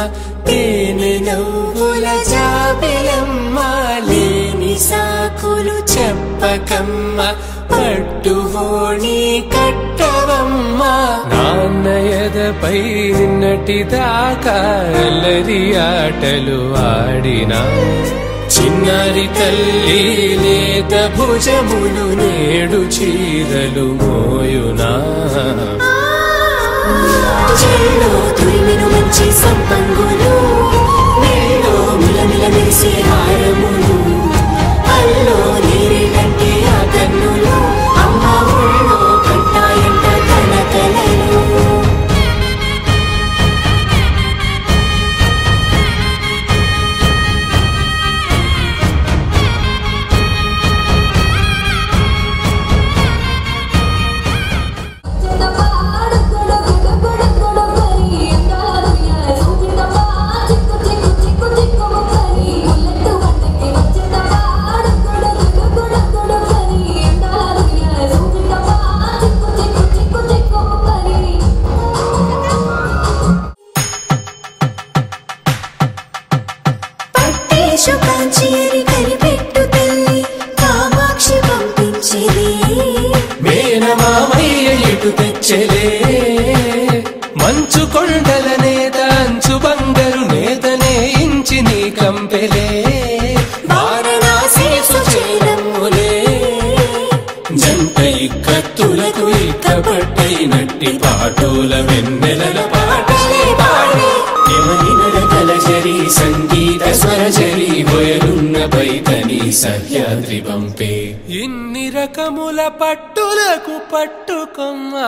తేనె నవ్వుల జాబిలమ్మ లేని సాకులు చెప్పకమ్మ పట్టువోణి కట్టవమ్మ నాన్న ఎదపై నిన్నటి దాకా అల్లరి ఆటలు ఆడినా చిన్నారి తల్లి లేత భుజములు నేడు చీరలు మోయునా చెల్లో తురిమిను మంచి సంపంగులు మెల్లో మిలమిల మెరిసే హారములు అల్లో నీరేటంటే ఆ కన్నులు అమ్మ ఊళ్ళో కంటాయంట కలకలలు పట్టేశు కాంచేరి కనిపెట్టు తల్లి కామాక్షి పంపించేది మేనమామయ్య ఇటు తెచ్చలే మంచు కొండల నేత అంచు బంగారు నేతనే ఇంచి నీ కంపెలే వారణాసి సుచేనమ్ములే జంట ఇక్కత్తులకు ఇక్కపట్టైనట్టి పాటోల వెన్నెలల పాటలే పాడే ఎవరి నడకల జరి సంగీత స్వరజరి బొయలున్న పైతని సహ్యాద్రి పంపే ఇన్ని రకముల పట్టులకు పట్టుకొమ్మా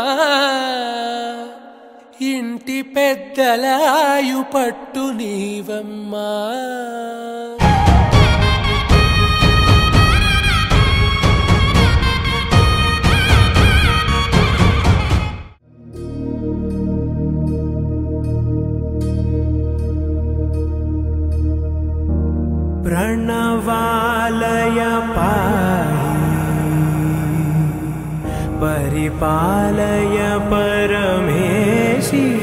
ఇంటి పెద్దలాయు పట్టు నీవమ్మా प्रणवालय पाहि परिपालय परमेशी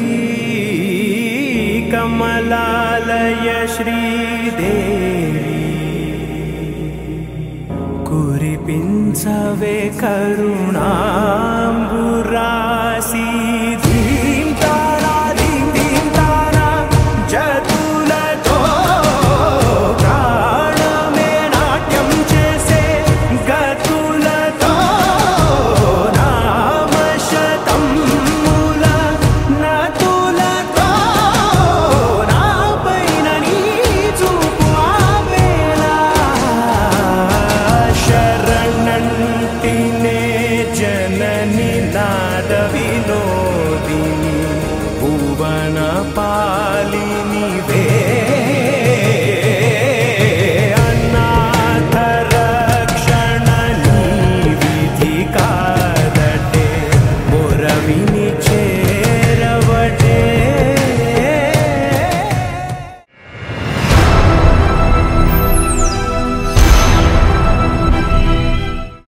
कमलालय श्रीदेवी కురిపించవే కరుణా